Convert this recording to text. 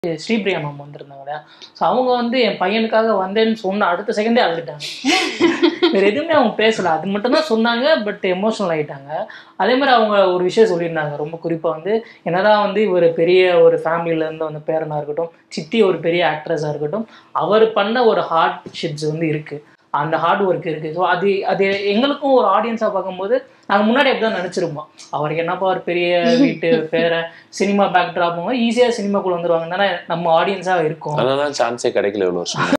Sripriya ma'am வந்திருந்தாங்க இல்லையா so அவங்க வந்து என் பையனுக்காக வந்தேன்னு சொன்ன அடுத்த செகண்டே அழுதுட்டாங்க வேற எதுவுமே அவங்க பேசல அது மட்டும் தான் சொன்னாங்க பட் எமோஷனல் ஆயிட்டாங்க அதே மாதிரி அவங்க ஒரு விஷயம் சொல்லியிருந்தாங்க ரொம்ப குறிப்பா வந்து என்னதான் வந்து ஒரு பெரிய ஒரு ஃபேமிலியில இருந்து வந்த பேரனா இருக்கட்டும் சித்தி ஒரு பெரிய ஆக்ட்ரஸா இருக்கட்டும் அவர் பண்ண ஒரு ஹார்ட்ஷிப்ஸ் வந்து இருக்கு அந்த ஹார்ட் ஒர்க் இருக்கு ஸோ அது அது எங்களுக்கும் ஒரு ஆடியன்ஸாக பார்க்கும்போது நாங்கள் முன்னாடி அப்படி தான் நினச்சிருப்போம் அவருக்கு என்னப்பா ஒரு பெரிய வீட்டு பேர சினிமா பேக் ட்ராப் ஈஸியாக சினிமாக்குள்ள வந்துருவாங்க தானே நம்ம ஆடியன்ஸாக இருக்கும் அதனால தான் சான்ஸே கிடைக்கல இவ்வளோ வருஷம்